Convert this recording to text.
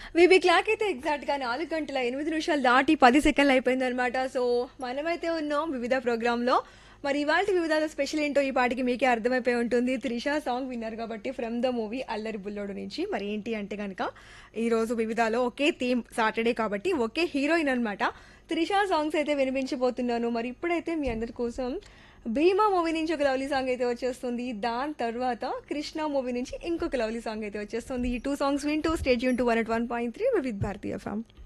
VB clock అయితే exact గా నాలుగు గంటల ఎనిమిది నిమిషాలు దాటి పది సెకండ్లు అయిపోయింది అనమాట సో మనమైతే ఉన్నాం వివిధ ప్రోగ్రామ్ లో మరి ఇవాళ వివిధాల స్పెషల్ ఏంటో ఈ పాటికి మీకే అర్థమైపోయి ఉంటుంది త్రిష సాంగ్ విన్నారు కాబట్టి ఫ్రమ్ ద మూవీ అల్లరి బుల్లోడు నుంచి మరి ఏంటి అంటే కనుక ఈ రోజు వివిధాలో ఒకే థీమ్ సాటర్డే కాబట్టి ఒకే హీరోయిన్ అన్నమాట త్రిష సాంగ్స్ అయితే వినిపించబోతున్నాను మరి ఇప్పుడైతే మీ అందరి కోసం భీమా మూవీ నుంచి ఒక లవ్లీ సాంగ్ అయితే వచ్చేస్తుంది దాని తర్వాత కృష్ణ మూవీ నుంచి ఇంకొక లవ్లీ సాంగ్ అయితే వచ్చేస్తుంది ఈ టూ సాంగ్స్ వింటూ స్టేజ్ యూన్ to one at one point three with భారతీయ ఫ్యామ్